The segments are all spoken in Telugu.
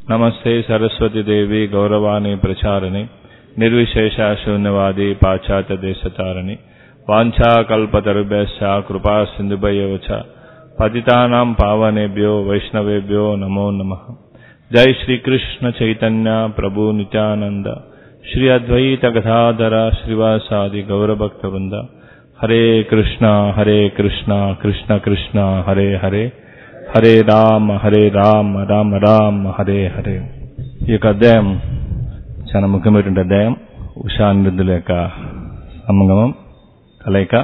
నమస్తే సరస్వతి దేవి గౌరవాణి ప్రచారిణి నిర్విశేష శూన్యవాది పాశ్చాత్య దేశతారిణి వాంఛాకల్పతరుభ్యశ్చ కృపా సింధుభయవచ పతితానాం పావనేభ్యో వైష్ణవేభ్యో నమో నమః జై శ్రీకృష్ణ చైతన్య ప్రభు నిత్యానంద శ్రీ అద్వైత గదాధర శ్రీవాసాది గౌరభక్త వృంద హరే కృష్ణ హరే కృష్ణ కృష్ణ కృష్ణ హరే హరే హరే రామ హరే రామ రామ రామ హరే హరే ఈ యొక్క అధ్యాయం చాలా ముఖ్యమైనటువంటి అధ్యాయం ఉషా అనిరుద్ధుల యొక్క సంగమం కలయిక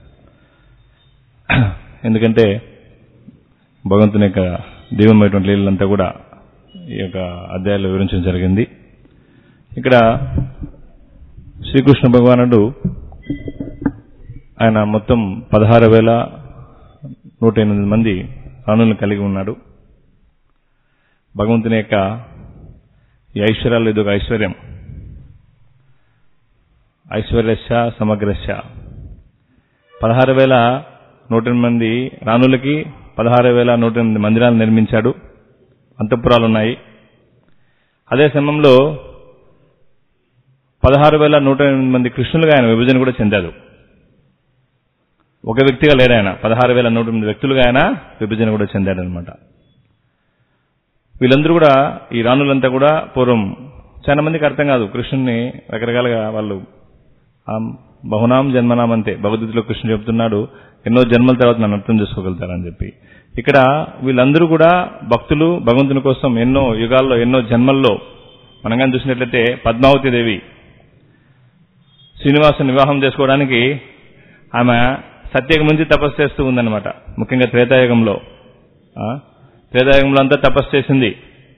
ఎందుకంటే భగవంతుని యొక్క దివ్యమైనటువంటి లీలంతా కూడా ఈ యొక్క అధ్యాయంలో వివరించడం జరిగింది ఇక్కడ శ్రీకృష్ణ భగవానుడు ఆయన మొత్తం పదహారు వేల నూట ఎనిమిది మంది రాణులను కలిగి ఉన్నాడు భగవంతుని యొక్క ఈ ఐశ్వర్యాలు ఇది ఒక ఐశ్వర్యం ఐశ్వర్యశ సమగ్రశ పదహారు వేల నూట ఎనిమిది మంది రాణులకి పదహారు వేల నూట ఎనిమిది మందిరాలు నిర్మించాడు అంతఃపురాలు ఉన్నాయి అదే సమయంలో పదహారు వేల నూట ఎనిమిది మంది కృష్ణులుగా ఆయన విభజన కూడా చెందాడు ఒక వ్యక్తిగా లేడు ఆయన పదహారు వేల నూట ఎనిమిది వ్యక్తులుగా ఆయన విభజన కూడా చెందాడనమాట వీళ్ళందరూ కూడా ఈ రాణులంతా కూడా పూర్వం చాలా మందికి అర్థం కాదు కృష్ణుని రకరకాలుగా వాళ్ళు ఆ బహునాం జన్మనాం అంతే భగవద్గీతలో కృష్ణుడు చెప్తున్నాడు ఎన్నో జన్మల తర్వాత నన్ను అర్థం చేసుకోగలుగుతారని చెప్పి ఇక్కడ వీళ్ళందరూ కూడా భక్తులు భగవంతుని కోసం ఎన్నో యుగాల్లో ఎన్నో జన్మల్లో మనం కానీ చూసినట్లయితే పద్మావతి దేవి శ్రీనివాసుని వివాహం చేసుకోవడానికి ఆమె సత్యయుగం నుంచి తపస్సు చేస్తూ ఉందన్నమాట ముఖ్యంగా త్రేతాయుగంలో ఆ, త్రేతాయుగంలో అంతా తపస్సు చేసింది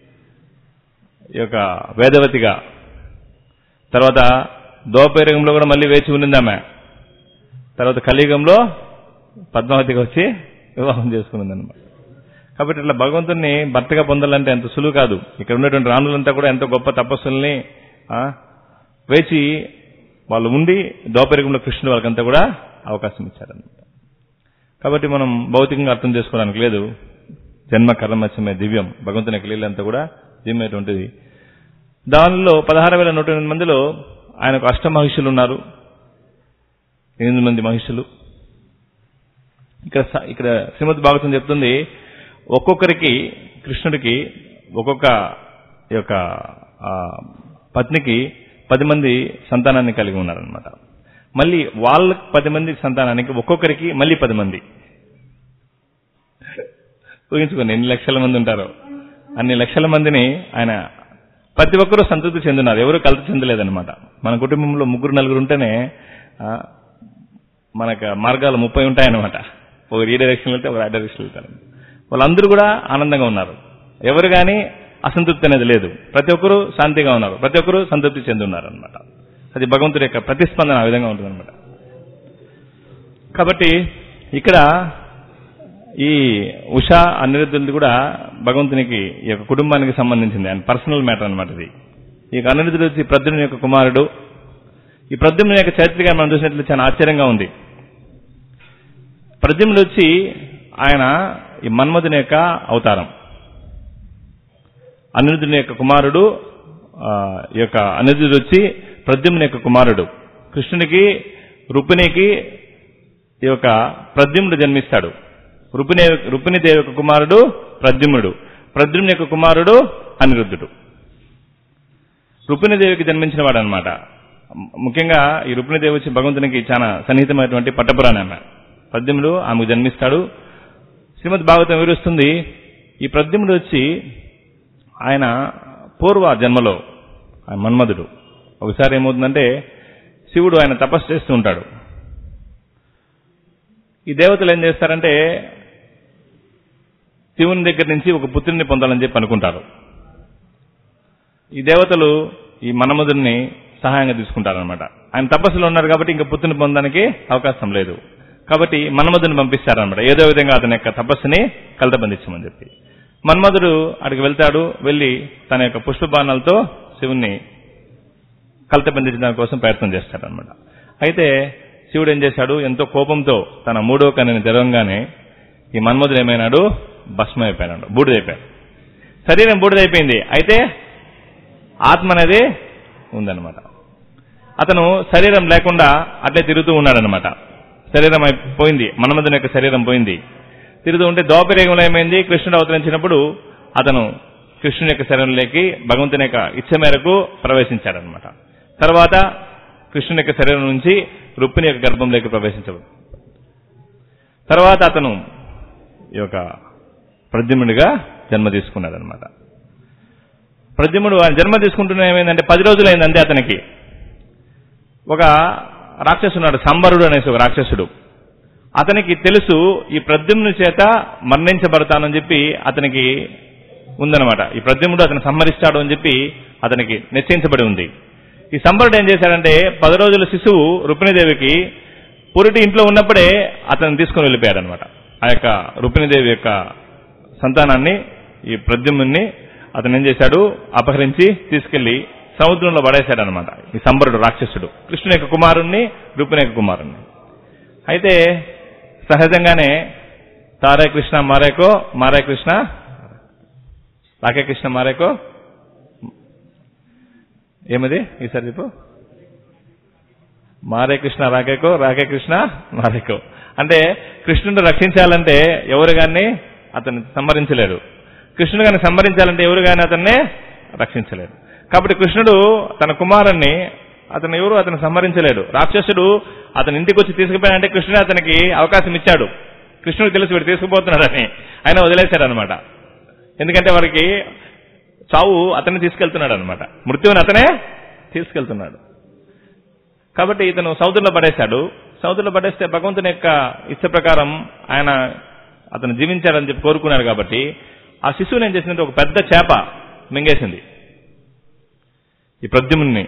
ఈ యొక్క వేదవతిగా తర్వాత దోపయుగంలో కూడా మళ్ళీ వేచి ఉన్నింది ఆమె తర్వాత కలియుగంలో పద్మావతికి వచ్చి వివాహం చేసుకున్నది అనమాట కాబట్టి ఇట్లా భగవంతుని భర్తగా పొందాలంటే ఎంత సులువు కాదు ఇక్కడ ఉన్నటువంటి రాణులంతా కూడా ఎంతో గొప్ప తపస్సుల్ని ఆ, వేచి వాళ్ళు ఉండి దోపరికంలో కృష్ణుడు వాళ్ళకంతా కూడా అవకాశం ఇచ్చారనమాట కాబట్టి మనం భౌతికంగా అర్థం చేసుకోవడానికి లేదు జన్మ కర్మత్యమే దివ్యం భగవంతుని యొక్క లీలంతా కూడా దివ్యమైనటువంటిది దానిలో పదహారు వేల నూట ఎనిమిది మందిలో ఆయనకు అష్ట మహిషులు ఉన్నారు ఎనిమిది మంది మహిషులు ఇక్కడ స- ఇక్కడ శ్రీమద్ భాగవతం చెప్తుంది ఒక్కొక్కరికి కృష్ణుడికి ఒక్కొక్క ఈ యొక్క ఆ, పత్నికి పది మంది సంతానాన్ని కలిగి ఉన్నారనమాట మళ్ళీ వాళ్ళ పది మంది సంతానానికి ఒక్కొక్కరికి మళ్ళీ పది మంది ఊహించుకోండి ఎన్ని లక్షల మంది ఉంటారో అన్ని లక్షల మందిని ఆయన ప్రతి ఒక్కరూ సంతృప్తి చెందినారు ఎవరు కలత చెందలేదన్నమాట మన కుటుంబంలో ముగ్గురు నలుగురు ఉంటేనే ఆ, మనకు మార్గాలు ముప్పై ఉంటాయన్నమాట ఒకరు ఈ డైరెక్షన్ వెళ్తే ఒకరు ఆ డైరెక్షన్ వెళ్తారు వాళ్ళందరూ కూడా ఆనందంగా ఉన్నారు ఎవరు కానీ అసంతృప్తి అనేది లేదు ప్రతి ఒక్కరూ శాంతిగా ఉన్నారు ప్రతి ఒక్కరూ సంతృప్తి చెంది ఉన్నారు అనమాట అది భగవంతుడి యొక్క ప్రతిస్పందన ఆ విధంగా ఉంటుందన్నమాట కాబట్టి ఇక్కడ ఈ ఉషా అనిరుద్ధులది కూడా భగవంతునికి ఈ యొక్క కుటుంబానికి సంబంధించింది ఆయన పర్సనల్ మ్యాటర్ అనమాట ఇది ఈ అనిరుద్ధుడు వచ్చి ప్రద్యుని యొక్క కుమారుడు ఈ ప్రద్యుమ్న యొక్క చరిత్రగా మనం చూసినట్లు చాలా ఆశ్చర్యంగా ఉంది ప్రద్యుమ్నుడు వచ్చి ఆయన ఈ మన్మధుని యొక్క అవతారం అనిరుద్ధుని యొక్క కుమారుడు ఆ, ఈ యొక్క అనిరుద్ధుడు వచ్చి ప్రద్యుమ్ని యొక్క కుమారుడు కృష్ణునికి రుక్మిణికి ఈ యొక్క ప్రద్యుమ్నుడు జన్మిస్తాడు రుక్మిణి రుక్మిణిదేవి యొక్క కుమారుడు ప్రద్యుమ్నుడు ప్రద్యుమ్ని యొక్క కుమారుడు అనిరుద్ధుడు రుక్మిణిదేవికి జన్మించిన వాడు అనమాట ముఖ్యంగా ఈ రుక్మిణిదేవి వచ్చి భగవంతునికి చాలా సన్నిహితమైనటువంటి పట్టపురాణి ఆమె ప్రద్యుమ్నుడు ఆమెకు జన్మిస్తాడు శ్రీమద్ భాగవతం వివరిస్తుంది ఈ ప్రద్యుమ్నుడు వచ్చి ఆయన పూర్వ జన్మలో ఆయన మన్మధుడు ఒకసారి ఏమవుతుందంటే శివుడు ఆయన తపస్సు చేస్తూ ఉంటాడు ఈ దేవతలు ఏం చేస్తారంటే శివుని దగ్గర నుంచి ఒక పుత్రుని పొందాలని చెప్పి అనుకుంటారు ఈ దేవతలు ఈ మన్మధుడిని సహాయంగా తీసుకుంటారనమాట ఆయన తపస్సులో ఉన్నారు కాబట్టి ఇంకా పుత్రుని పొందడానికి అవకాశం లేదు కాబట్టి మన్మధుని పంపిస్తారనమాట ఏదో విధంగా అతని యొక్క తపస్సుని కలతబంధించమని చెప్పి మన్మధుడు అక్కడికి వెళ్తాడు వెళ్లి తన యొక్క పుష్పబాణాలతో శివుణ్ణి కలతబంధించడానికి కోసం ప్రయత్నం చేస్తాడనమాట అయితే శివుడు ఏం చేశాడు ఎంతో కోపంతో తన మూడో కన్నుని తెరవంగానే ఈ మన్మధుడు ఏమైనాడు భస్మైపోయినాడు బూడిదైపోయాడు శరీరం బూడిదైపోయింది అయితే ఆత్మ అనేది ఉందన్నమాట అతను శరీరం లేకుండా అట్లే తిరుగుతూ ఉన్నాడనమాట శరీరం అయి- పోయింది మన్మధుని యొక్క శరీరం పోయింది తిరుగుతూ ఉంటే దోపరేగంలో ఏమైంది కృష్ణుడు అవతరించినప్పుడు అతను కృష్ణుని యొక్క శరీరంలోకి భగవంతుని యొక్క ఇచ్చ మేరకు ప్రవేశించాడనమాట తర్వాత కృష్ణుని యొక్క శరీరం నుంచి రుక్మిణి యొక్క గర్భంలోకి ప్రవేశించడు తర్వాత అతను ఈ యొక్క ప్రద్యుమ్నుడిగా జన్మ తీసుకున్నాడనమాట ప్రద్యుమ్నుడు ఆయన జన్మ తీసుకుంటున్న ఏమైందంటే పది రోజులు అయింది అంతే అతనికి ఒక రాక్షసుడు ఉన్నాడు సంబరుడు అనేసి ఒక రాక్షసుడు అతనికి తెలుసు ఈ ప్రద్యుమ్ను చేత మరణించబడతానని చెప్పి అతనికి ఉందన్నమాట ఈ ప్రద్యుమ్నుడు అతను సంహరిస్తాడు అని చెప్పి అతనికి నిశ్చయించబడి ఉంది ఈ సంబరుడు ఏం చేశాడంటే పది రోజుల శిశువు రుక్మిణీదేవికి పురిటి ఇంట్లో ఉన్నప్పుడే అతను తీసుకుని వెళ్ళిపోయాడు అనమాట ఆ యొక్క రుక్మిణీదేవి యొక్క సంతానాన్ని ఈ ప్రద్యుమ్ని అతను ఏం చేశాడు అపహరించి తీసుకెళ్లి సముద్రంలో పడేశాడు అనమాట ఈ సంబరుడు రాక్షసుడు కృష్ణుని యొక్క కుమారుణ్ణి రుక్మిణి యొక్క కుమారుణ్ణి అయితే సహజంగానే తారే కృష్ణ మారేకో మారే కృష్ణ రాకే కృష్ణ మారేకో ఏమది ఈసారి చెప్పు మారే కృష్ణ రాకేకో రాకే కృష్ణ మారేకో అంటే కృష్ణుడు రక్షించాలంటే ఎవరు గాని అతన్ని సంహరించలేరు కృష్ణుడు గాని సంహరించాలంటే ఎవరు గాని అతన్ని రక్షించలేరు కాబట్టి కృష్ణుడు తన కుమారుణ్ణి అతను ఎవరు అతను సంహరించలేడు రాక్షసుడు అతని ఇంటికి వచ్చి తీసుకుపోయాడంటే కృష్ణుడు అతనికి అవకాశం ఇచ్చాడు కృష్ణుడు తెలుసు వీడు తీసుకుపోతున్నాడని ఆయన వదిలేశాడు అనమాట ఎందుకంటే వారికి చావు అతన్ని తీసుకెళ్తున్నాడు అనమాట మృత్యువుని అతనే తీసుకెళ్తున్నాడు కాబట్టి ఇతను సముద్రంలో పడేశాడు సముద్రంలో పడేస్తే భగవంతుని యొక్క ఇష్ట ప్రకారం ఆయన అతను జీవించాలని చెప్పి కోరుకున్నాడు కాబట్టి ఆ శిశువుని ఏం చేసిందంటే ఒక పెద్ద చేప మింగేసింది ఈ ప్రద్యుమ్ని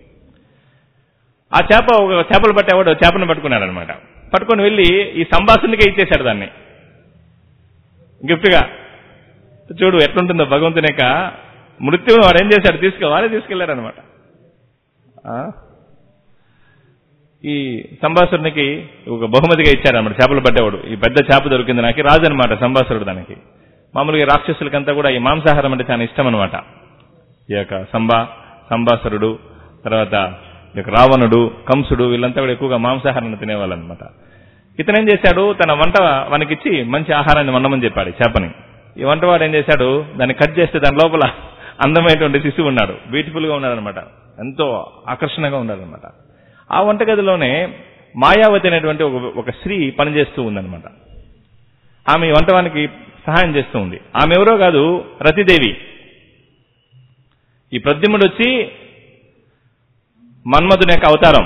ఆ చేప ఒక చేపలు పట్టేవాడు చేపను పట్టుకున్నాడు అనమాట పట్టుకొని వెళ్ళి ఈ సంభాషణకే ఇచ్చేశాడు దాన్ని గిఫ్ట్గా చూడు ఎట్లుంటుందో భగవంతుని యొక్క మృత్యువును వాడు ఏం చేశాడు తీసుకు వాడే తీసుకెళ్లాడు అనమాట ఈ సంభాసురునికి ఒక బహుమతిగా ఇచ్చారన్నమాట చేపలు పట్టేవాడు ఈ పెద్ద చేప దొరికింది నాకు రాజు అనమాట సంభాసురుడు దానికి మామూలుగా రాక్షసులకంతా కూడా ఈ మాంసాహారం అంటే చాలా ఇష్టం అనమాట ఈ యొక్క సంభా సంభాసురుడు తర్వాత ఈ యొక్క రావణుడు కంసుడు వీళ్ళంతా కూడా ఎక్కువగా మాంసాహారాన్ని తినేవాళ్ళు అనమాట ఇతను ఏం చేశాడు తన వంట వానికిచ్చి మంచి ఆహారాన్ని వండమని చెప్పాడు ఈ చేపని ఈ వంటవాడు ఏం చేశాడు దాన్ని కట్ చేస్తే దాని లోపల అందమైనటువంటి శిశువు ఉన్నాడు బ్యూటిఫుల్ గా ఉన్నాడనమాట ఎంతో ఆకర్షణగా ఉన్నాడనమాట ఆ వంటగదిలోనే మాయావతి అనేటువంటి ఒక ఒక స్త్రీ పనిచేస్తూ ఉందన్నమాట ఆమె ఈ వంటవానికి సహాయం చేస్తూ ఉంది ఆమె ఎవరో కాదు రతిదేవి ఈ ప్రద్యుమ్నుడు వచ్చి మన్మధుని యొక్క అవతారం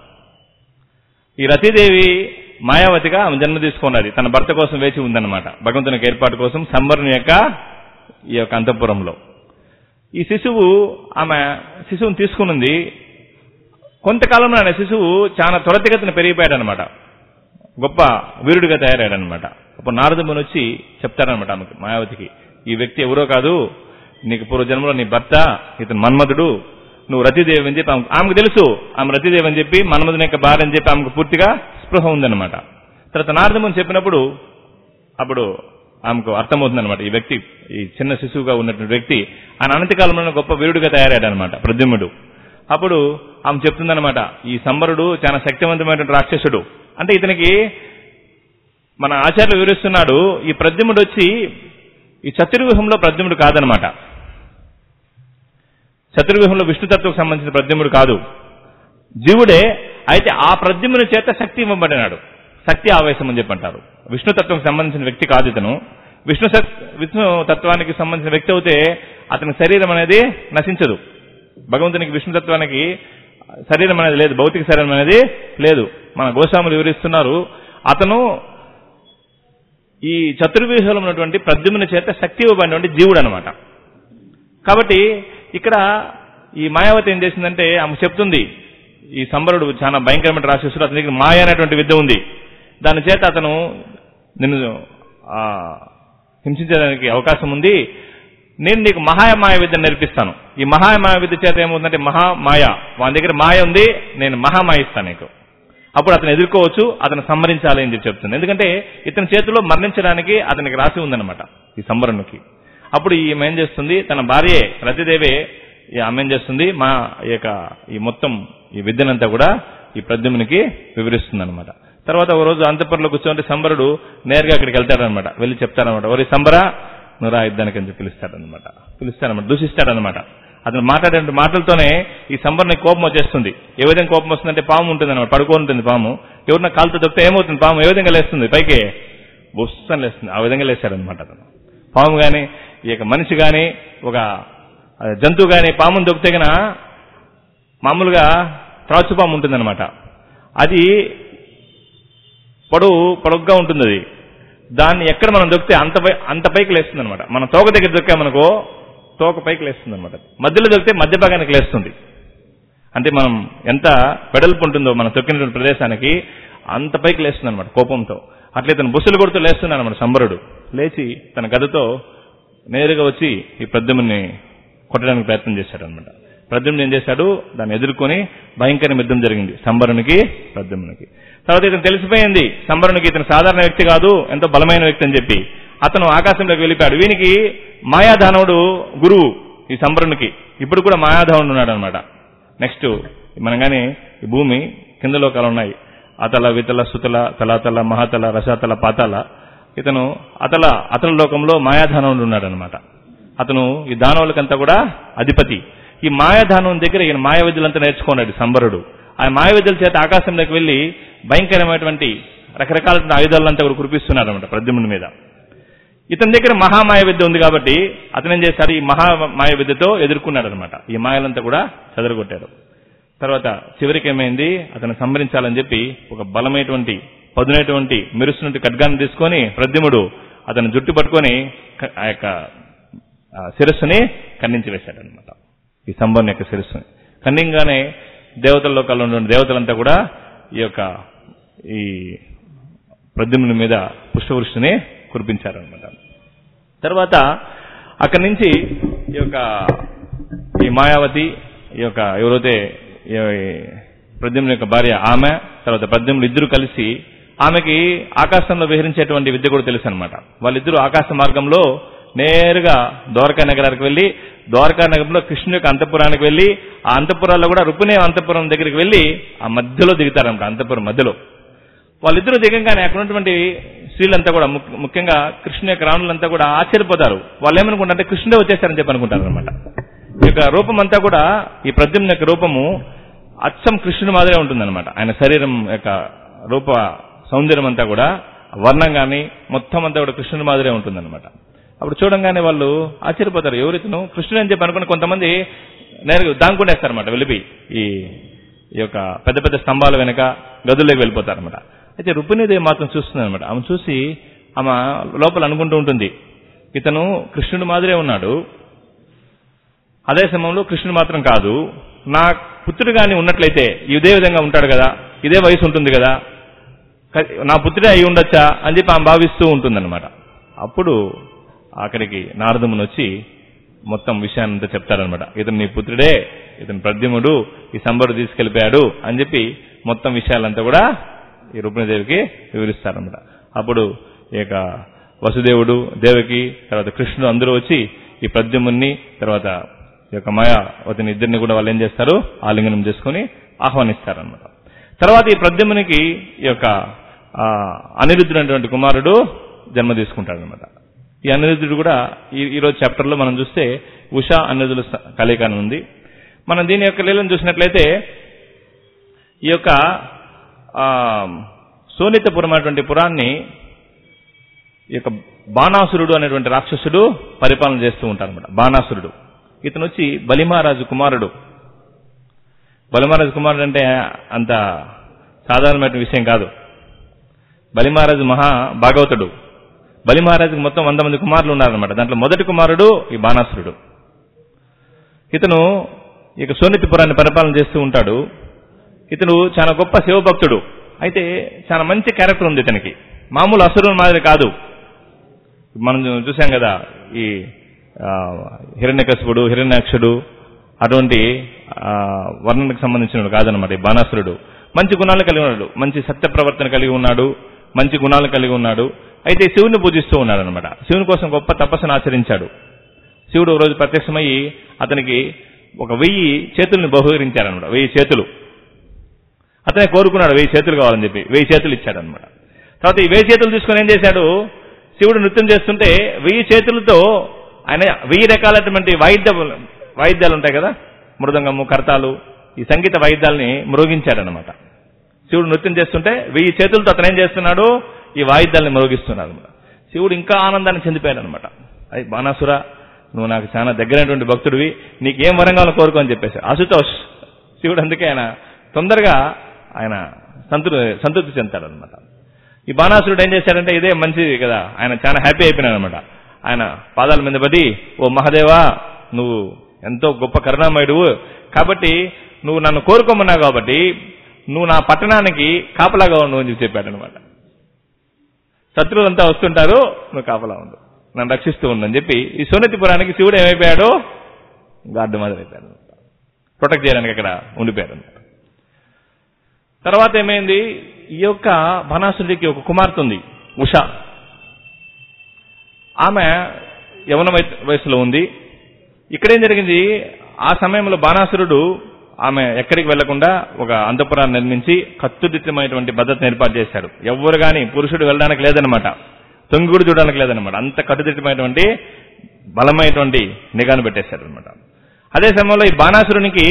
ఈ రతీదేవి మాయావతిగా ఆమె జన్మ తీసుకున్నది తన భర్త కోసం వేచి ఉందన్నమాట భగవంతుని యొక్క ఏర్పాటు కోసం సంబరుని యొక్క ఈ యొక్క అంతఃపురంలో ఈ శిశువు ఆమె శిశువుని తీసుకున్నది కొంతకాలంలో ఆయన శిశువు చాలా త్వరితగతిన పెరిగిపోయాడు అనమాట గొప్ప వీరుడిగా తయారయ్యాడు అనమాట అప్పుడు నారదముని వచ్చి చెప్తారనమాట ఆమెకి మాయావతికి ఈ వ్యక్తి ఎవరో కాదు నీకు పూర్వజన్మలో నీ భర్త ఇతను మన్మధుడు నువ్వు రతిదేవి అని చెప్పి ఆమె- ఆమెకు తెలుసు ఆమె రతిదేవి అని చెప్పి మన్మధుని యొక్క భార్య అని చెప్పి ఆమెకు పూర్తిగా స్పృహ ఉందన్నమాట తర్వాత నారదముని చెప్పినప్పుడు అప్పుడు ఆమెకు అర్థమవుతుందన్నమాట ఈ వ్యక్తి ఈ చిన్న శిశువుగా ఉన్నటువంటి వ్యక్తి ఆయన అనంతకాలంలో గొప్ప వీరుడిగా తయారయ్యాడు అనమాట ప్రద్యుమ్నుడు అప్పుడు ఆమె చెప్తుందన్నమాట ఈ సంబరుడు చాలా శక్తివంతమైనటువంటి రాక్షసుడు అంటే ఇతనికి మన ఆచార్యులు వివరిస్తున్నాడు ఈ ప్రద్యుమ్నుడు వచ్చి ఈ చతుర్వ్యూహంలో ప్రద్యుమ్నుడు కాదనమాట చతుర్వ్యూహంలో విష్ణుతత్వకు సంబంధించిన ప్రద్యుమ్నుడు కాదు జీవుడే అయితే ఆ ప్రద్యుమ్నుని చేత శక్తి ఇవ్వబడినాడు శక్తి ఆవేశం అని చెప్పి అంటారు విష్ణుతత్వం సంబంధించిన వ్యక్తి కాదు ఇతను విష్ణు సత్- విష్ణు తత్వానికి సంబంధించిన వ్యక్తి అయితే అతని శరీరం అనేది నశించదు భగవంతునికి విష్ణుతత్వానికి శరీరం అనేది లేదు భౌతిక శరీరం అనేది లేదు మన గోస్వాములు వివరిస్తున్నారు అతను ఈ చతుర్వ్యూహంలో ఉన్నటువంటి ప్రద్యుమ్న చేత శక్తి ఇవ్వబడినటువంటి జీవుడు అనమాట కాబట్టి ఇక్కడ ఈ మాయావతి ఏం చేసిందంటే ఆమె చెప్తుంది ఈ సంబరుడు చాలా భయంకరమైన రాక్షసుడు అతని దగ్గర మాయ అనేటువంటి విద్య ఉంది దాని చేత అతను నిన్ను ఆ, హింసించడానికి అవకాశం ఉంది నేను నీకు మహామాయ విద్య నేర్పిస్తాను ఈ మహామాయ విద్య చేత ఏమవుతుందంటే మహామాయ వాని దగ్గర మాయ ఉంది నేను మహామాయ ఇస్తాను నీకు అప్పుడు అతను ఎదుర్కోవచ్చు అతను సంహరించాలి అని చెప్పి చెప్తుంది ఎందుకంటే ఇతని చేతిలో మరణించడానికి అతనికి రాసి ఉందన్నమాట ఈ సంబరణకి అప్పుడు ఈమె ఏం చేస్తుంది తన భార్యే రతిదేవే ఈ ఆమె ఏం చేస్తుంది మా ఈ యొక్క ఈ మొత్తం ఈ విద్యనంతా కూడా ఈ ప్రద్యుమ్నికి వివరిస్తుంది అనమాట తర్వాత ఒక రోజు అంతపురంలో కూర్చోంటే సంబరుడు నేరుగా అక్కడికి వెళ్తాడనమాట వెళ్ళి చెప్తారనమాట ఒరి సంబర నువ్వు రా యుద్ధానికి అని చెప్పి పిలుస్తాడనమాట పిలుస్తాడనమాట దూషిస్తాడనమాట అతను మాట్లాడే మాటలతోనే ఈ సంబర్ని కోపం వచ్చేస్తుంది ఏ విధంగా కోపం వస్తుందంటే పాము ఉంటుంది అనమాట పడుకో ఉంటుంది పాము ఎవరిన కాలుతో దొక్కితే ఏమవుతుంది పాము ఏ విధంగా లేస్తుంది పైకి బుస్సని లేస్తుంది ఆ విధంగా లేస్తాడనమాట అతను పాము గాని ఈ యొక్క మనిషి గాని ఒక ఆ, జంతువు గాని పాముని దొక్కితే గన మామూలుగా త్రాచు పాము ఉంటుందన్నమాట అది పొడవు పొడవుగా ఉంటుంది అది దాన్ని ఎక్కడ మనం దొక్కితే అంత పై అంత పైకి లేస్తుంది అనమాట మనం తోక దగ్గర దొక్కామనుకో తోక పైకి లేస్తుంది అనమాట మధ్యలో దొక్కితే మధ్య భాగానికి లేస్తుంది అంటే మనం ఎంత వెడల్పు ఉంటుందో మనం తొక్కినటువంటి ప్రదేశానికి అంత పైకి లేస్తుంది అనమాట కోపంతో అట్లే తను బుసలు కొడుతూ లేస్తున్నాడు అనమాట సంబరుడు లేచి తన గదతో నేరుగా వచ్చి ఈ ప్రద్యుమ్ని కొట్టడానికి ప్రయత్నం చేశాడు అనమాట ప్రద్యుమ్ని ఏం చేశాడు దాన్ని ఎదుర్కొని భయంకర యుద్ధం జరిగింది సంబరునికి ప్రద్యుమ్నికి తర్వాత ఇతను తెలిసిపోయింది సంబరునికి ఇతను సాధారణ వ్యక్తి కాదు ఎంతో బలమైన వ్యక్తి అని చెప్పి అతను ఆకాశంలోకి వెళ్ళిపోయాడు వీనికి మాయాదానవుడు గురువు ఈ సంబరునికి ఇప్పుడు కూడా మాయాదానుడు ఉన్నాడు అనమాట నెక్స్ట్ మనం కానీ ఈ భూమి కింద లోకాలు ఉన్నాయి అతల వితల సుతల తలాతల మహాతల రసాతల పాతాల ఇతను అతల అతల లోకంలో మాయాదానవుడు ఉన్నాడు అనమాట అతను ఈ దానవులకంతా కూడా అధిపతి ఈ మాయాదానం దగ్గర ఈయన మాయ విద్యలంతా నేర్చుకున్నాడు సంబరుడు ఆ మాయ విద్యల చేత ఆకాశంలోకి వెళ్లి భయంకరమైనటువంటి రకరకాల ఆయుధాలంతా కూడా కురిపిస్తున్నారు అనమాట ప్రద్యుమ్నుడి మీద ఇతని దగ్గర మహామాయ విద్య ఉంది కాబట్టి అతను ఏం చేశాడు ఈ మహామాయ విద్యతో ఎదుర్కొన్నాడు అనమాట ఈ మాయలంతా కూడా చెదరగొట్టాడు తర్వాత చివరికి ఏమైంది అతను సంహరించాలని చెప్పి ఒక బలమైనటువంటి పదునైనటువంటి మెరుస్తున్నటువంటి ఖడ్గాన్ని తీసుకొని ప్రద్యుముడు అతను జుట్టు పట్టుకొని క- ఆ యొక్క ఆ శిరస్సుని ఖండించి వేశాడు అనమాట ఈ సంబర్ణ యొక్క శిరస్సుని ఖండింగానే దేవతల లోకాల్లో ఉన్న దేవతలంతా కూడా ఈ యొక్క ఈ ప్రద్యుమ్నుని మీద పుష్పవృష్టిని కురిపించారనమాట తర్వాత అక్కడి నుంచి ఈ యొక్క ఈ మాయావతి ఈ యొక్క ఎవరైతే ఈ ప్రద్యుమ్న యొక్క భార్య ఆమె తర్వాత ప్రద్యుమ్నులు ఇద్దరు కలిసి ఆమెకి ఆకాశంలో విహరించేటువంటి విద్య కూడా తెలుసు అనమాట వాళ్ళిద్దరూ ఆకాశ మార్గంలో నేరుగా ద్వారకా నగరానికి వెళ్లి ద్వారకా నగరంలో కృష్ణుని యొక్క అంతపురానికి వెళ్లి ఆ అంతపురాల్లో కూడా రుక్మిణి అంతపురం దగ్గరికి వెళ్లి ఆ మధ్యలో దిగుతారనమాట అంతపురం మధ్యలో వాళ్ళిద్దరూ దిగంగానే అక్కడ ఉన్నటువంటి స్త్రీలంతా కూడా ముఖ్య- ముఖ్యంగా కృష్ణు యొక్క రాణులంతా కూడా ఆశ్చర్యపోతారు వాళ్ళు ఏమనుకుంటారంటే కృష్ణుడే వచ్చేస్తారని చెప్పి అనుకుంటారు అనమాట ఈ యొక్క రూపం అంతా కూడా ఈ ప్రద్యుమ్న యొక్క రూపము అచ్చం కృష్ణుని మాదిరే ఉంటుందన్నమాట ఆయన శరీరం యొక్క రూప సౌందర్యం అంతా కూడా వర్ణం గాని మొత్తం అంతా కూడా కృష్ణుని మాదిరే ఉంటుందన్నమాట అప్పుడు చూడంగానే వాళ్ళు ఆశ్చర్యపోతారు ఎవరితను కృష్ణుడు అని చెప్పి అనుకుని కొంతమంది నేరుగా దాంకునేస్తారన్నమాట వెళ్ళిపోయి ఈ ఈ యొక్క పెద్ద పెద్ద స్తంభాల వెనక గదుల్లోకి వెళ్ళిపోతారన్నమాట అయితే రుక్మిణీదేవి మాత్రం చూస్తుంది అనమాట ఆమె చూసి ఆమె లోపల అనుకుంటూ ఉంటుంది ఇతను కృష్ణుడు మాదిరే ఉన్నాడు అదే సమయంలో కృష్ణుడు మాత్రం కాదు నా పుత్రుడు గాని ఉన్నట్లయితే ఇదే విధంగా ఉంటాడు కదా ఇదే వయసు ఉంటుంది కదా క- నా పుత్రుడే అయి ఉండొచ్చా అని చెప్పి ఆమె భావిస్తూ ఉంటుందన్నమాట అప్పుడు అక్కడికి నారదముని వచ్చి మొత్తం విషయాన్ని అంతా చెప్తారనమాట ఇతను నీ పుత్రుడే ఇతను ప్రద్యుముడు ఈ సంబరు తీసుకెళ్లిపోయాడు అని చెప్పి మొత్తం విషయాలంతా కూడా ఈ రుక్మిణీదేవికి వివరిస్తారనమాట అప్పుడు ఈ యొక్క వసుదేవుడు దేవకి తర్వాత కృష్ణుడు అందరూ వచ్చి ఈ ప్రద్యుముని తర్వాత ఈ యొక్క మాయావతిని ఇద్దరిని కూడా వాళ్ళు ఏం చేస్తారు ఆలింగనం చేసుకుని ఆహ్వానిస్తారనమాట తర్వాత ఈ ప్రద్యుమునికి ఈ యొక్క ఆ, అనిరుద్ధుడు అనేటువంటి కుమారుడు జన్మ తీసుకుంటాడనమాట ఈ అనిరుద్ధుడు కూడా ఈ ఈ రోజు చాప్టర్ లో మనం చూస్తే ఉషా అనిరుద్ధుల స- కలయిక అని ఉంది మనం దీని యొక్క లీలను చూసినట్లయితే ఈ యొక్క ఆ, సోనితపురం అనేటువంటి పురాన్ని ఈ యొక్క బాణాసురుడు అనేటువంటి రాక్షసుడు పరిపాలన చేస్తూ ఉంటారన్నమాట బాణాసురుడు ఇతను వచ్చి బలిమహారాజు కుమారుడు బలిమహారాజు కుమారుడు అంటే అంత సాధారణమైన విషయం కాదు బలిమహారాజు మహా భాగవతుడు బలిమహారాజుకి మొత్తం వంద మంది కుమారులు ఉన్నారనమాట దాంట్లో మొదటి కుమారుడు ఈ బాణాసురుడు ఇతను ఇక సోనితిపురాన్ని పరిపాలన చేస్తూ ఉంటాడు ఇతను చాలా గొప్ప శివభక్తుడు అయితే చాలా మంచి క్యారెక్టర్ ఉంది ఇతనికి మామూలు అసురుని మాదిరి కాదు మనం చూసాం కదా ఈ ఆ, హిరణ్యకశిపుడు హిరణ్యాక్షుడు అటువంటి ఆ, వర్ణనకు సంబంధించిన కాదనమాట ఈ బాణాసురుడు మంచి గుణాలు కలిగి ఉన్నాడు మంచి సత్య ప్రవర్తన కలిగి ఉన్నాడు మంచి గుణాలు కలిగి ఉన్నాడు అయితే శివుని పూజిస్తూ ఉన్నాడు అనమాట శివుని కోసం గొప్ప తపస్సును ఆచరించాడు శివుడు ఒక రోజు ప్రత్యక్షమయ్యి అతనికి ఒక వెయ్యి చేతుల్ని బహుకరించారనమాట వెయ్యి చేతులు అతనే కోరుకున్నాడు వెయ్యి చేతులు కావాలని చెప్పి వెయ్యి చేతులు ఇచ్చాడనమాట తర్వాత ఈ వెయ్యి చేతులు తీసుకొని ఏం చేశాడు శివుడు నృత్యం చేస్తుంటే వెయ్యి చేతులతో ఆయన వెయ్యి రకాలైనటువంటి వాయిద్య వాయిద్యాలు ఉంటాయి కదా మృదంగము కర్తాలు ఈ సంగీత వాయిద్యాల్ని మ్రోగించాడనమాట శివుడు నృత్యం చేస్తుంటే వెయ్యి చేతులతో అతను ఏం చేస్తున్నాడు ఈ వాయిద్యాల్ని మ్రోగిస్తున్నాడు అనమాట శివుడు ఇంకా ఆనందాన్ని చెందిపోయాడు అనమాట అది బాణాసుర నువ్వు నాకు చాలా దగ్గరైనటువంటి భక్తుడివి నీకేం వరం కావాలో కోరుకో అని చెప్పేసి అశుతోష్ శివుడు అందుకే ఆయన తొందరగా ఆయన సంతృ సంతృప్తి చెందుతాడు అనమాట ఈ బాణాసురుడు ఏం చేశాడంటే ఇదే మంచిది కదా ఆయన చాలా హ్యాపీ అయిపోయినాడు అనమాట ఆయన పాదాల మీద పడి ఓ మహాదేవా నువ్వు ఎంతో గొప్ప కరుణామయుడు కాబట్టి నువ్వు నన్ను కోరుకోమన్నావు కాబట్టి నువ్వు నా పట్టణానికి కాపలాగా ఉండు అని చెప్పి చెప్పాడు అనమాట శత్రువులంతా వస్తుంటారు నువ్వు కాపలా ఉండు నన్ను రక్షిస్తూ ఉండని చెప్పి ఈ సున్నతిపురానికి శివుడు ఏమైపోయాడు గార్డు మాదిరి అయిపోయాడు ప్రొటెక్ట్ చేయడానికి అక్కడ ఉండిపోయాడు అనమాట తర్వాత ఏమైంది ఈ యొక్క బనాసుడికి ఒక కుమార్తె ఉంది ఉష ఆమె యవన వయ- వయసులో ఉంది ఇక్కడేం జరిగింది ఆ సమయంలో బాణాసురుడు ఆమె ఎక్కడికి వెళ్లకుండా ఒక అంతపురాన్ని నిర్మించి కత్తుదిట్టమైనటువంటి భద్రతను ఏర్పాటు చేశాడు ఎవరు గాని పురుషుడు వెళ్ళడానికి లేదనమాట తొంగుడు చూడడానికి లేదనమాట అంత కట్టుదిట్టమైనటువంటి బలమైనటువంటి నిఘాను పెట్టేశాడు అనమాట అదే సమయంలో ఈ బాణాసురునికి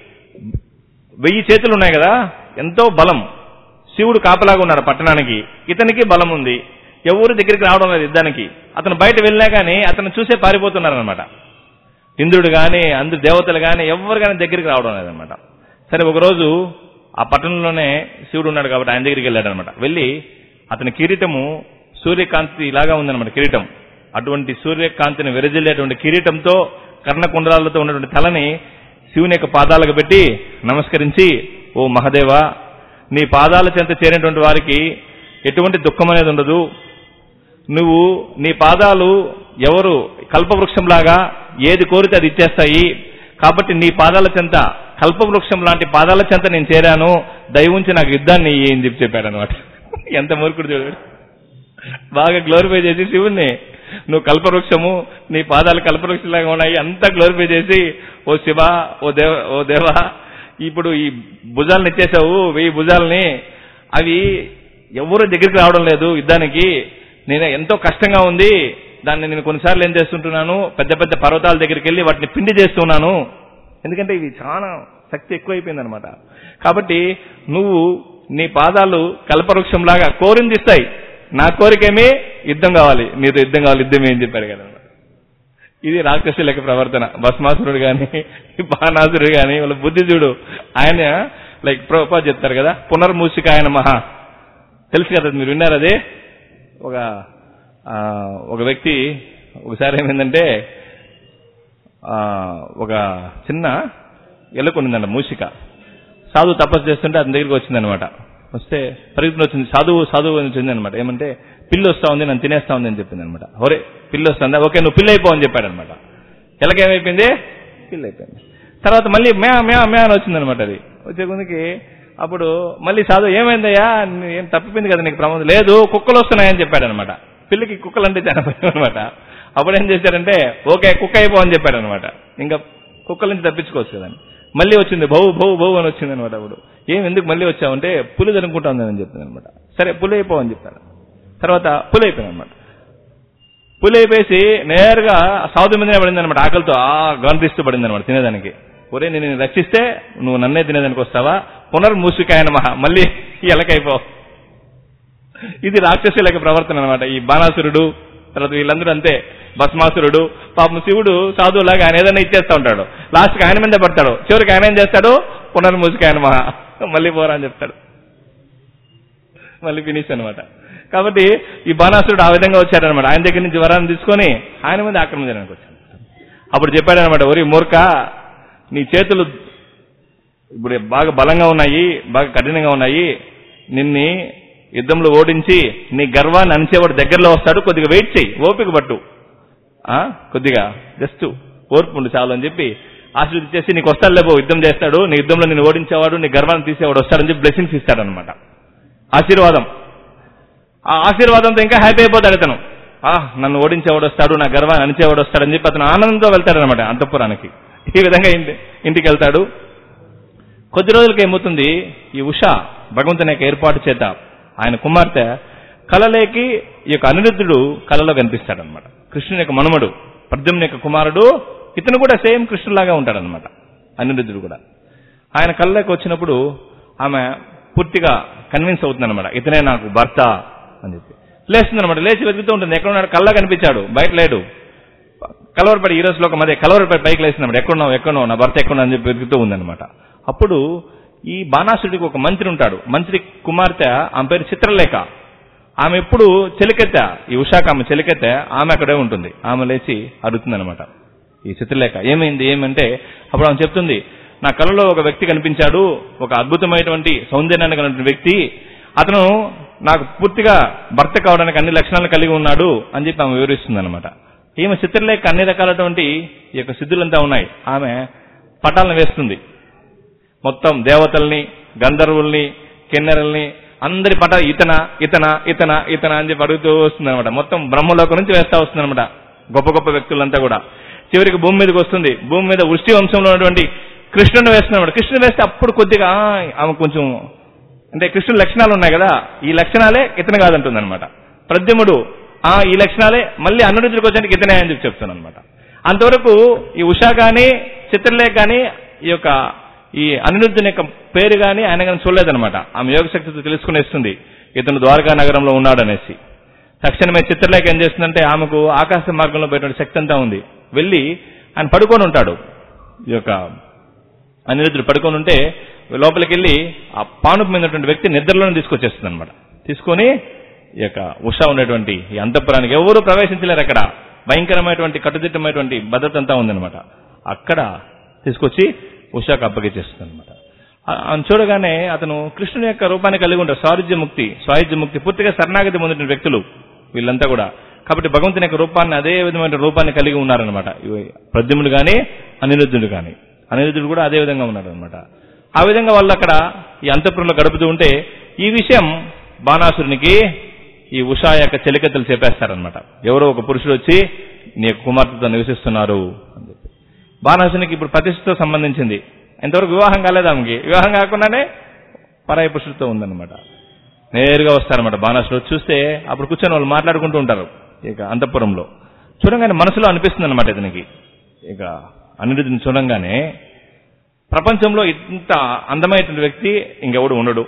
వెయ్యి చేతులు ఉన్నాయి కదా ఎంతో బలం శివుడు కాపలాగా ఉన్నాడు పట్టణానికి ఇతనికి బలం ఉంది ఎవరు దగ్గరికి రావడం లేదు యుద్ధానికి అతను బయట వెళ్ళినా కానీ అతను చూసే పారిపోతున్నారనమాట ఇంద్రుడు కానీ అందరు దేవతలు కానీ ఎవరు కానీ దగ్గరికి రావడం లేదనమాట సరే ఒకరోజు ఆ పట్టణంలోనే శివుడు ఉన్నాడు కాబట్టి ఆయన దగ్గరికి వెళ్ళాడు అనమాట వెళ్ళి అతని కిరీటము సూర్యకాంతి ఇలాగా ఉందన్నమాట కిరీటం అటువంటి సూర్యకాంతిని వెరజిల్లేటువంటి కిరీటంతో కర్ణకుండలాలతో ఉన్నటువంటి తలని శివుని యొక్క పాదాలకు పెట్టి నమస్కరించి ఓ మహదేవా నీ పాదాల చెంత చేరినటువంటి వారికి ఎటువంటి దుఃఖం అనేది ఉండదు నువ్వు నీ పాదాలు ఎవరు కల్పవృక్షంలాగా ఏది కోరితే అది ఇచ్చేస్తాయి కాబట్టి నీ పాదాల చెంత కల్పవృక్షం లాంటి పాదాల చెంత నేను చేరాను దయవుంచి నాకు యుద్ధాన్ని ఇయ్యి అని చెప్పి చెప్పాడు అనమాట ఎంత మూర్ఖుడు చూడు బాగా గ్లోరిఫై చేసి శివుణ్ణి నువ్వు కల్పవృక్షము నీ పాదాలు కల్పవృక్షంలాగా ఉన్నాయి అంతా గ్లోరిఫై చేసి ఓ శివ ఓ దేవ ఓ దేవా ఇప్పుడు ఈ భుజాలను ఇచ్చేసావు వెయ్యి భుజాలని అవి ఎవరు దగ్గరికి రావడం లేదు యుద్ధానికి నేను ఎంతో కష్టంగా ఉంది దాన్ని నేను కొన్నిసార్లు ఏం చేస్తుంటున్నాను పెద్ద పెద్ద పర్వతాల దగ్గరికి వెళ్ళి వాటిని పిండి చేస్తున్నాను ఎందుకంటే ఇవి చాలా శక్తి ఎక్కువైపోయింది అనమాట కాబట్టి నువ్వు నీ పాదాలు కల్పవృక్షంలాగా కోరింది ఇస్తాయి నా కోరికేమి యుద్ధం కావాలి నీతో యుద్ధం కావాలి యుద్ధమే అని చెప్పాడు కదా ఇది రాక్షసుల యొక్క ప్రవర్తన భస్మాసురుడు గాని బాణాసురుడు గాని వాళ్ళ బుద్ధి చూడు ఆయన లైక్ ప్రోపా చెప్తారు కదా పునర్మూసిక ఆయన మహా తెలుసు కదా మీరు విన్నారు అదే ఒక ఆ, ఒక వ్యక్తి ఒకసారి ఏమైందంటే ఆ, ఒక చిన్న ఎలుకొనిందంట మూసిక సాధువు తపస్సు చేస్తుంటే అతని దగ్గరికి వచ్చిందనమాట వస్తే పరిగెత్తున వచ్చింది సాధువు సాధువు అని వచ్చింది అనమాట ఏమంటే పిల్లి వస్తా ఉంది నన్ను తినేస్తా ఉంది అని చెప్పింది అనమాట ఒరే పిల్లి వస్తుందా ఓకే నువ్వు పిల్లి అయిపో అని చెప్పాడు అనమాట ఎలాగేమైపోయింది పిల్లి అయిపోయింది తర్వాత మళ్ళీ మే మే మే అని వచ్చిందనమాట అది వచ్చే కొందికి అప్పుడు మళ్ళీ సాధువు ఏమైందయ్యా నీ- ఏం తప్పిపోయింది కదా నీకు ప్రమాదం లేదు కుక్కలు వస్తున్నాయని చెప్పాడు అనమాట పిల్లికి కుక్కలు అంటే చాలా భయం అనమాట అప్పుడు ఏం చేశారంటే ఓకే కుక్క అయిపో అని చెప్పాడు అనమాట ఇంకా కుక్కల నుంచి తప్పించుకోవచ్చు కదండి మళ్ళీ వచ్చింది బహు బహు బహు అని వచ్చింది అనమాట అప్పుడు ఏం ఎందుకు మళ్ళీ వచ్చావంటే పులి అనుకుంటా ఉందని చెప్పింది అనమాట సరే పులి అయిపో అని చెప్పాడు తర్వాత పులి అయిపోయింది అనమాట పులి అయిపోయేసి నేరుగా సాధు మీదనే పడింది అనమాట ఆకలితో ఆ గంటిస్తూ పడింది అనమాట తినేదానికి ఒరే నేను నిన్ను రక్షిస్తే నువ్వు నన్నే తినేదానికి వస్తావా పునర్మూసికాయన మహా మళ్ళీ ఎలకైపో ఇది రాక్షసులకి ప్రవర్తన అనమాట ఈ బాణాసురుడు తర్వాత వీళ్ళందరూ అంతే భస్మాసురుడు పాపం శివుడు సాధువులాగా ఆయన ఏదైనా ఇచ్చేస్తా ఉంటాడు లాస్ట్కి ఆయన మీద పడతాడు చివరికి ఆయన ఏం చేస్తాడు పునర్మూసికాయన మహా మళ్ళీ పోరా అని చెప్తాడు మళ్ళీ ఫినిష్ అనమాట కాబట్టి ఈ బాణాసురుడు ఆ విధంగా వచ్చాడనమాట ఆయన దగ్గర నుంచి వరాన్ని తీసుకొని ఆయన మీద ఆక్రమణ చేయడానికి వచ్చాడు అప్పుడు చెప్పాడనమాట ఒరి మూర్ఖ నీ చేతులు ఇప్పుడు బాగా బలంగా ఉన్నాయి బాగా కఠినంగా ఉన్నాయి నిన్ని యుద్ధంలో ఓడించి నీ గర్వాన్ని అణిచేవాడు దగ్గరలో వస్తాడు కొద్దిగా వెయిట్ చేయి ఓపిక పట్టు ఆ కొద్దిగా జస్ట్ ఓర్పు ఉండు చాలు అని చెప్పి ఆశీర్వదించేసి నీకు వస్తాడు లేబో యుద్ధం చేస్తాడు నీ యుద్ధంలో నేను ఓడించేవాడు నీ గర్వాన్ని తీసేవాడు వస్తాడని చెప్పి బ్లెస్సింగ్స్ ఇస్తాడనమాట ఆశీర్వాదం ఆ ఆశీర్వాదంతో ఇంకా హ్యాపీ అయిపోతాడు ఇతను ఆ నన్ను ఓడించేవాడు వస్తాడు నా గర్వాన్ని అణిచేవాడు వస్తాడు అని చెప్పి అతను ఆనందంతో వెళ్తాడనమాట అంతఃపురానికి ఈ విధంగా ఇంటి ఇంటికి వెళ్తాడు కొద్ది రోజులకి ఏమవుతుంది ఈ ఉష భగవంతుని యొక్క ఏర్పాటు చేత ఆయన కుమార్తె కలలేకి ఈ యొక్క అనిరుద్ధుడు కలలో కనిపిస్తాడనమాట కృష్ణుని యొక్క మనుమడు ప్రద్యుమ్ని యొక్క కుమారుడు ఇతను కూడా సేమ్ కృష్ణులాగా ఉంటాడనమాట అనిరుద్ధుడు కూడా ఆయన కళ్ళలోకి వచ్చినప్పుడు ఆమె పూర్తిగా కన్విన్స్ అవుతుందన్నమాట ఇతనే నాకు భర్త అని చెప్పి లేస్తుందన్నమాట లేచి వెతుకుతూ ఉంటుంది ఎక్కడ ఉన్నాడు కళ్ళ కనిపించాడు బయట లేడు కలవరపడి ఈ రోజులో ఒక మధ్య కలవరపడి పైకి లేసిందన్నమాట ఎక్కడున్నావు ఎక్కడున్నావు నా భర్త ఎక్కడున్నా అని చెప్పి వెతుకుతూ ఉందన్నమాట అప్పుడు ఈ బాణాసుడికి ఒక మంత్రి ఉంటాడు మంత్రి కుమార్తె ఆమె పేరు చిత్రలేఖ ఆమె ఎప్పుడు చెలికెత్త ఈ ఉషాక ఆమె చెలికెత్త ఆమె అక్కడే ఉంటుంది ఆమె లేచి అడుగుతుందన్నమాట ఈ చిత్రలేఖ ఏమైంది ఏమంటే అప్పుడు ఆమె చెప్తుంది నా కలలో ఒక వ్యక్తి కనిపించాడు ఒక అద్భుతమైనటువంటి సౌందర్యాన్ని కలిగిన వ్యక్తి అతను నాకు పూర్తిగా భర్త కావడానికి అన్ని లక్షణాలు కలిగి ఉన్నాడు అని చెప్పి ఆమె వివరిస్తుంది అనమాట ఈమె చిత్రలేఖ అన్ని రకాలటువంటి ఈ యొక్క సిద్ధులంతా ఉన్నాయి ఆమె పటాలను వేస్తుంది మొత్తం దేవతల్ని గంధర్వుల్ని కిన్నెరల్ని అందరి పట ఇతన ఇతన ఇతన ఇతన అని చెప్పి అడుగుతూ వస్తుందన్నమాట మొత్తం బ్రహ్మలోకం నుంచి వేస్తా వస్తుందన్నమాట గొప్ప గొప్ప వ్యక్తులంతా కూడా చివరికి భూమి మీదకి వస్తుంది భూమి మీద వృష్టి వంశంలో ఉన్నటువంటి కృష్ణుని వేస్తున్నాడు కృష్ణుని వేస్తే అప్పుడు కొద్దిగా ఆ, ఆమె కొంచెం అంటే కృష్ణుని లక్షణాలు ఉన్నాయి కదా ఈ లక్షణాలే ఇతను కాదంటుంది అనమాట ప్రద్యుముడు ఆ ఈ లక్షణాలే మళ్ళీ అన్నుడికి వచ్చానికి ఇతనే అని చెప్పి చెప్తాను అనమాట అంతవరకు ఈ ఉషా కానీ చిత్రలేఖ కానీ ఈ యొక్క ఈ అనిరుద్ధుని యొక్క పేరు కానీ ఆయన కానీ చూడలేదనమాట ఆమె యోగ శక్తితో తెలుసుకునేస్తుంది ఇతను ద్వారకా నగరంలో ఉన్నాడనేసి తక్షణమే చిత్రలేఖ ఏం చేస్తుందంటే ఆమెకు ఆకాశ మార్గంలో పోయేటువంటి శక్తి అంతా ఉంది వెళ్ళి ఆయన పడుకొని ఉంటాడు ఈ యొక్క అనిరుద్ధుడు పడుకొని ఉంటే లోపలికి వెళ్ళి ఆ పానుపు మీద ఉన్నటువంటి వ్యక్తి నిద్రలోనే తీసుకొచ్చేస్తుంది అనమాట తీసుకొని ఈ యొక్క ఉష ఉన్నటువంటి ఈ అంతఃపురానికి ఎవరు ప్రవేశించలేరు అక్కడ భయంకరమైనటువంటి కట్టుదిట్టమైనటువంటి భద్రత అంతా ఉందన్నమాట అక్కడ తీసుకొచ్చి ఉషాకు అప్పగించేస్తుంది అనమాట ఆయన చూడగానే అతను కృష్ణుని యొక్క రూపాన్ని కలిగి ఉంటారు స్వారుజ్య ముక్తి స్వాయుజ్య ముక్తి పూర్తిగా శరణాగతి పొందిన వ్యక్తులు వీళ్ళంతా కూడా కాబట్టి భగవంతుని యొక్క రూపాన్ని అదే విధమైన రూపాన్ని కలిగి ఉన్నారనమాట ప్రద్యుముడు కానీ అనిరుద్ధుడు కానీ అనిరుద్ధుడు కూడా అదే విధంగా ఉన్నాడు అనమాట ఆ విధంగా వాళ్ళు అక్కడ ఈ అంతఃపురంలో గడుపుతూ ఉంటే ఈ విషయం బాణాసురునికి ఈ ఉషా యొక్క చెలికత్తలు చెప్పేస్తారనమాట ఎవరో ఒక పురుషుడు వచ్చి నీ యొక్క కుమార్తెతో నివసిస్తున్నారు అని చెప్పి బాణాసునికి ఇప్పుడు ప్రతిష్టతో సంబంధించింది ఇంతవరకు వివాహం కాలేదు ఆమెకి వివాహం కాకుండానే పరాయి పురుషులతో ఉందన్నమాట నేరుగా వస్తారనమాట బాణాసులు వచ్చి చూస్తే అప్పుడు కూర్చొని వాళ్ళు మాట్లాడుకుంటూ ఉంటారు ఇక అంతఃపురంలో చూడంగానే మనసులో అనిపిస్తుంది అనమాట ఇతనికి ఇక అనిరుద్ధిని చూడంగానే ప్రపంచంలో ఇంత అందమైనటువంటి వ్యక్తి ఇంకెవడు ఉండడు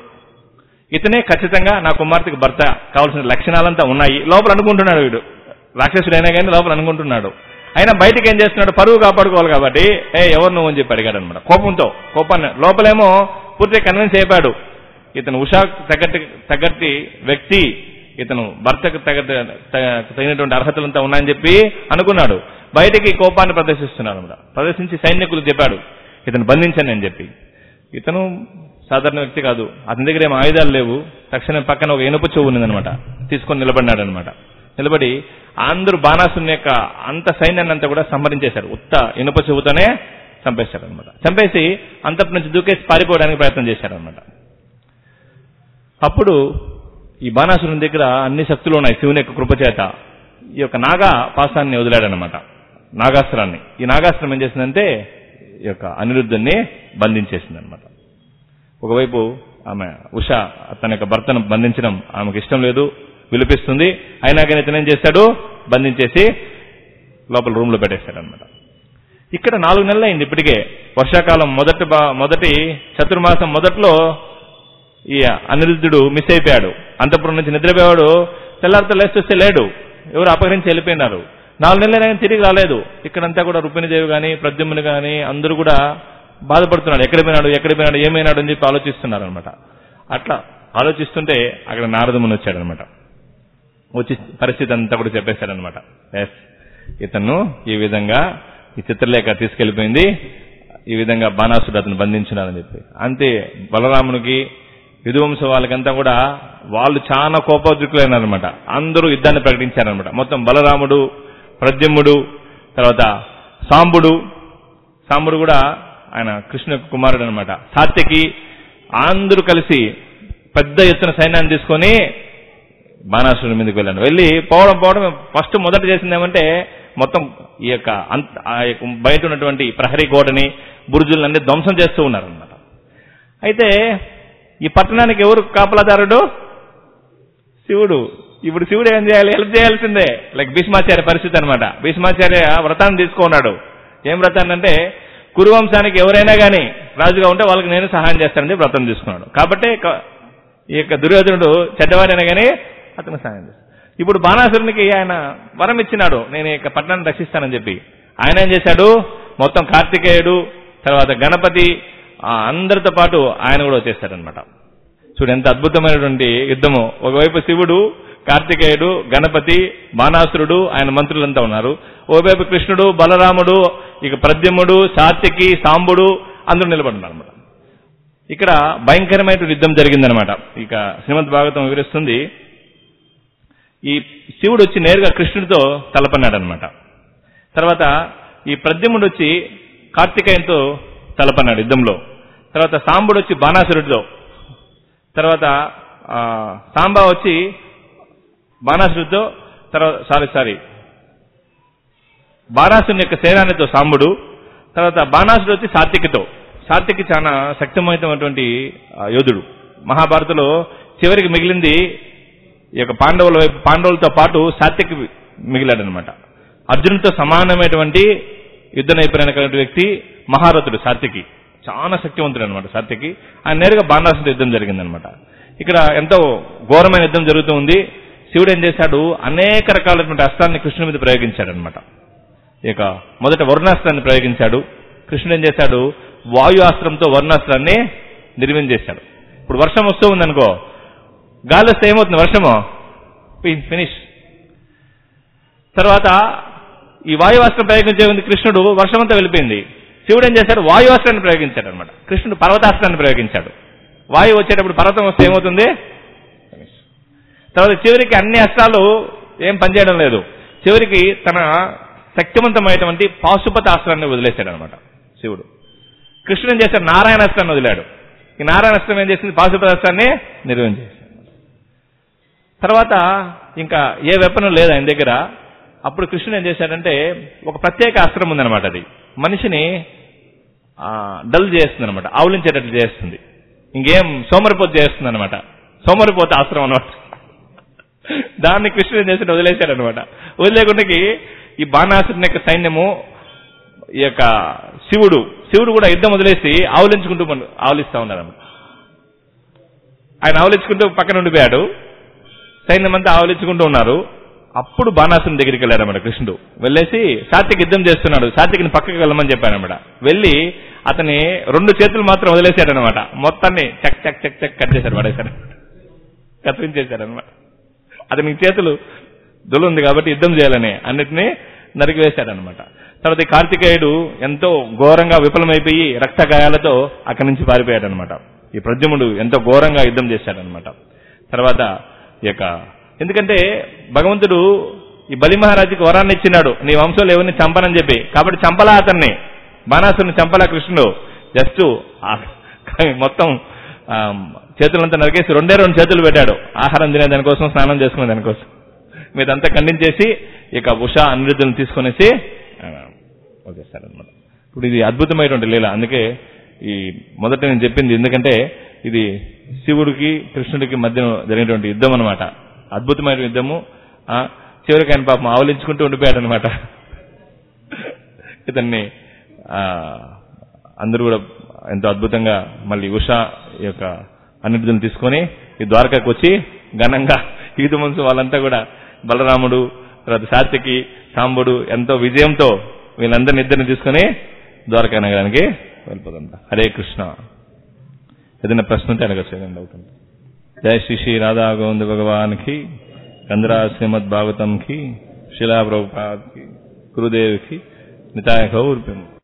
ఇతనే ఖచ్చితంగా నా కుమార్తెకి భర్త కావాల్సిన లక్షణాలంతా ఉన్నాయి లోపల అనుకుంటున్నాడు వీడు రాక్షసుడైనా కానీ లోపల అనుకుంటున్నాడు అయినా బయటకు ఏం చేస్తున్నాడు పరువు కాపాడుకోవాలి కాబట్టి ఏ ఎవరు నువ్వు అని చెప్పి అడిగాడు అనమాట కోపంతో కోపాన్ని లోపలేమో పూర్తిగా కన్విన్స్ అయిపోయాడు ఇతను ఉషా తగ్గట్టి తగ్గట్టి వ్యక్తి ఇతను భర్తకు తగ్గట్టు తగ- తగినటువంటి అర్హతలంతా ఉన్నాయని చెప్పి అనుకున్నాడు బయటికి కోపాన్ని ప్రదర్శిస్తున్నాడు అనమాట ప్రదర్శించి సైనికులు చెప్పాడు ఇతను బంధించాను అని చెప్పి ఇతను సాధారణ వ్యక్తి కాదు అతని దగ్గర ఏం ఆయుధాలు లేవు తక్షణం పక్కన ఒక ఇనుప చెవు ఉన్నదనమాట తీసుకొని నిలబడినాడు అనమాట నిలబడి అందరూ బాణాసుని యొక్క అంత సైన్యాన్ని అంతా కూడా సంహరించేశారు ఉత్త ఇనుప చెవుతోనే చంపేశారు అనమాట చంపేసి అంతటి నుంచి దూకేసి పారిపోవడానికి ప్రయత్నం చేశారనమాట అప్పుడు ఈ బాణాసురుని దగ్గర అన్ని శక్తులు ఉన్నాయి శివుని యొక్క కృపచేత ఈ యొక్క నాగా పాసాన్ని వదిలాడనమాట నాగాస్త్రాన్ని ఈ నాగాస్త్రం ఏం చేసిందంటే ఈ యొక్క అనిరుద్ధుని బంధించేసింది అనమాట ఒకవైపు ఆమె ఉష తన యొక్క భర్తను బంధించడం ఆమెకు ఇష్టం లేదు విలిపిస్తుంది అయినా కానీ ఇతను ఏం చేశాడు బంధించేసి లోపల రూమ్ లో పెట్టేశాడు అనమాట ఇక్కడ నాలుగు నెలలు అయింది ఇప్పటికే వర్షాకాలం మొదటి బా- మొదటి చతుర్మాసం మొదట్లో ఈ అనిరుద్ధుడు మిస్ అయిపోయాడు అంతపురం నుంచి నిద్రపోయాడు తెల్లారితో లేచి వస్తే లేడు ఎవరు అపహరించి వెళ్ళిపోయినారు నాలుగు నెలలు ఆయన తిరిగి రాలేదు ఇక్కడంతా కూడా రుక్మిణిదేవి కానీ ప్రద్యుమ్ని కానీ అందరూ కూడా బాధపడుతున్నాడు ఎక్కడ పోయినాడు ఎక్కడ పోయినాడు ఏమైనాడు అని చెప్పి ఆలోచిస్తున్నారు అనమాట అట్లా ఆలోచిస్తుంటే అక్కడ నారదముని వచ్చాడనమాట వచ్చి పరిస్థితి అంతా కూడా చెప్పేశాడనమాట ఎస్ ఇతను ఈ విధంగా ఈ చిత్రలేఖ తీసుకెళ్లిపోయింది ఈ విధంగా బాణాసుడు అతను బంధించినారని చెప్పి అంతే బలరామునికి విధువంశ వాళ్ళకంతా కూడా వాళ్ళు చాలా కోపోద్రికులైనారనమాట అందరూ యుద్ధాన్ని ప్రకటించారనమాట మొత్తం బలరాముడు ప్రద్యుమ్ముడు తర్వాత సాంబుడు సాంబుడు కూడా ఆయన కృష్ణ కుమారుడు అనమాట సాత్యకి అందరూ కలిసి పెద్ద ఎత్తున సైన్యాన్ని తీసుకొని బాణాసురుడి మీదకి వెళ్ళాను వెళ్ళి పోవడం పోవడం ఫస్ట్ మొదట చేసింది ఏమంటే మొత్తం ఈ యొక్క అంత ఆ యొక్క బయట ఉన్నటువంటి ప్రహరీ గోడని బురుజులన్నీ ధ్వంసం చేస్తూ ఉన్నారనమాట అయితే ఈ పట్టణానికి ఎవరు కాపలాదారుడు శివుడు ఇప్పుడు శివుడు ఏం చేయాలి హెల్ప్ చేయాల్సిందే లైక్ భీష్మాచార్య పరిస్థితి అనమాట భీష్మాచార్య వ్రతాన్ని తీసుకున్నాడు ఏం వ్రతాన్ని అంటే కురువంశానికి ఎవరైనా కానీ రాజుగా ఉంటే వాళ్ళకి నేను సహాయం చేస్తానని చెప్పి వ్రతం తీసుకున్నాడు కాబట్టి క- ఈ యొక్క దుర్యోధనుడు చెడ్డవాడైనా కానీ అతను సహాయం చేస్తాడు ఇప్పుడు బాణాసురునికి ఆయన వరం ఇచ్చినాడు నేను ఈ యొక్క పట్టణాన్ని రక్షిస్తానని చెప్పి ఆయన ఏం చేశాడు మొత్తం కార్తికేయుడు తర్వాత గణపతి ఆ అందరితో పాటు ఆయన కూడా వచ్చేస్తాడనమాట చూడు ఎంత అద్భుతమైనటువంటి యుద్ధము ఒకవైపు శివుడు కార్తికేయుడు గణపతి బాణాసురుడు ఆయన మంత్రులంతా ఉన్నారు ఒకవైపు కృష్ణుడు బలరాముడు ఇక ప్రద్యుమ్నుడు సాత్యకి సాంబుడు అందరూ నిలబడున్నారు అనమాట ఇక్కడ భయంకరమైన యుద్ధం జరిగిందనమాట ఇక శ్రీమద్ భాగవతం వివరిస్తుంది ఈ శివుడు వచ్చి నేరుగా కృష్ణుడితో తలపన్నాడు అనమాట తర్వాత ఈ ప్రద్యుమ్నుడు వచ్చి కార్తికేయంతో తలపన్నాడు యుద్ధంలో తర్వాత సాంబుడు వచ్చి బాణాసురుడితో తర్వాత ఆ, సాంబా వచ్చి బాణాసురుడితో తర్వాత సారీ సారీ బాణాసురుని యొక్క సేనానితో సాంబుడు తర్వాత బాణాసురుడు వచ్చి సాత్వికితో సాత్వికి చాలా శక్తివంతమైనటువంటి ఆ, యోధుడు మహాభారతంలో చివరికి మిగిలింది ఈ యొక్క పాండవుల వైపు పాండవులతో పాటు సాత్వికి మిగిలాడనమాట అర్జునుడితో సమానమైనటువంటి యుద్ధ నైపుణ్యం కలిగిన వ్యక్తి మహారథుడు సాత్వికి చాలా శక్తివంతుడు అనమాట సాత్వికి ఆయన నేరుగా బాణాసురుడు యుద్ధం జరిగిందనమాట ఇక్కడ ఎంతో ఘోరమైన యుద్ధం జరుగుతూ ఉంది శివుడు ఏం చేశాడు అనేక రకాలైనటువంటి అస్త్రాన్ని కృష్ణుడి మీద ప్రయోగించాడు అనమాట ఇక మొదట వరుణాస్త్రాన్ని ప్రయోగించాడు కృష్ణుడు ఏం చేశాడు వాయు అస్త్రంతో వరుణాస్త్రాన్ని నిర్మిం చేశాడు ఇప్పుడు వర్షం వస్తూ ఉందనుకో గాలి వస్తే ఏమవుతుంది వర్షము ఫినిష్ తర్వాత ఈ వాయువాస్త్రం ప్రయోగించే ఉంది కృష్ణుడు వర్షమంతా వెళ్ళిపోయింది శివుడు ఏం చేశాడు వాయువాస్త్రాన్ని ప్రయోగించాడు అనమాట కృష్ణుడు పర్వతాస్త్రాన్ని ప్రయోగించాడు వాయువు వచ్చేటప్పుడు పర్వతం వస్తే ఏమవుతుంది తర్వాత చివరికి అన్ని అస్త్రాలు ఏం పనిచేయడం లేదు చివరికి తన శక్తివంతమైనటువంటి పాశుపత అస్త్రాన్ని వదిలేశాడు అనమాట శివుడు కృష్ణుడు ఏం చేశాడు నారాయణాస్త్రాన్ని వదిలాడు ఈ నారాయణాస్త్రం ఏం చేసింది పాశుపత అస్త్రాన్ని నిర్వహించేశాడు తర్వాత ఇంకా ఏ వెపనం లేదు ఆయన దగ్గర అప్పుడు కృష్ణుడు ఏం చేశాడంటే ఒక ప్రత్యేక అస్త్రం ఉందన్నమాట అది మనిషిని ఆ, డల్ చేస్తుంది అనమాట ఆవులించేటట్లు చేస్తుంది ఇంకేం సోమరిపోతు చేస్తుంది అనమాట సోమరిపోత అస్త్రం అనమాట దాన్ని కృష్ణుడు ఏం చేశాడు వదిలేశాడు అనమాట వదిలేకుండాకి ఈ బాణాసురుని యొక్క సైన్యము ఈ యొక్క శివుడు శివుడు కూడా యుద్ధం వదిలేసి ఆవులించుకుంటూ మన- ఆవులిస్తా ఉన్నాడు అనమాట ఆయన ఆవులించుకుంటూ పక్కన ఉండిపోయాడు సైన్యం అంతా ఆవలించుకుంటూ ఉన్నారు అప్పుడు బాణాసుని దగ్గరికి వెళ్ళారన్నమాట కృష్ణుడు వెళ్ళేసి సాత్విక్ యుద్ధం చేస్తున్నాడు సాత్విక్ని పక్కకి వెళ్ళమని చెప్పానమాట వెళ్ళి అతని రెండు చేతులు మాత్రం వదిలేశాడనమాట మొత్తాన్ని చక్ చక్ చక్ చక్ కట్ చేశాడు పడేశాడు కత్తిరించేశాడనమాట అతనికి చేతులు దులుంది కాబట్టి యుద్ధం చేయాలని అన్నిటినీ నరికివేశాడనమాట తర్వాత ఈ కార్తికేయుడు ఎంతో ఘోరంగా విఫలమైపోయి రక్త గాయాలతో అక్కడి నుంచి పారిపోయాడనమాట ఈ ప్రద్యుముడు ఎంతో ఘోరంగా యుద్ధం చేశాడనమాట తర్వాత ఈ యొక్క ఎందుకంటే భగవంతుడు ఈ బలి మహారాజుకి వరాన్ని ఇచ్చినాడు నీ వంశంలో ఎవరిని చంపనని చెప్పి కాబట్టి చంపలా అతన్ని బాణాసుని చంపలా కృష్ణుడు జస్ట్ మొత్తం ఆ, చేతులంతా నరికేసి రెండే రెండు చేతులు పెట్టాడు ఆహారం తినే దానికోసం స్నానం చేసుకునే దానికోసం మీదంతా ఖండించేసి ఇక ఉషా అనిరుద్ధులను తీసుకునేసి ఆ, వదిలేస్తారనమాట ఇప్పుడు ఇది అద్భుతమైనటువంటి లీల అందుకే ఈ మొదట నేను చెప్పింది ఎందుకంటే ఇది శివుడికి కృష్ణుడికి మధ్య జరిగినటువంటి యుద్ధం అనమాట అద్భుతమైన యుద్ధము ఆ, చివరికి ఆయన పాపం ఆవలించుకుంటూ ఉండిపోయాడు అనమాట ఇతన్ని ఆ, అందరూ కూడా ఎంతో అద్భుతంగా మళ్ళీ ఉషా యొక్క అన్నిటిని తీసుకొని ఈ ద్వారకాకు వచ్చి ఘనంగా ఈదు మనసు వాళ్ళంతా కూడా బలరాముడు తర్వాత సాత్వికి సాంబుడు ఎంతో విజయంతో వీళ్ళందరిని ఇద్దరిని తీసుకొని ద్వారకా నగరానికి వెళ్ళిపోతుంట హరే కృష్ణ ఏదైనా ప్రశ్న ఉంటే అడగచ్చు ఏదైనా డౌట్ ఉంటే జయ శ్రీ శ్రీ రాధా గోవింద భగవాన్ కి గంధరా శ్రీమద్ భాగవతం కి శిలా ప్రభుపాద్ కి గురుదేవ్ కి నితాయ గౌర్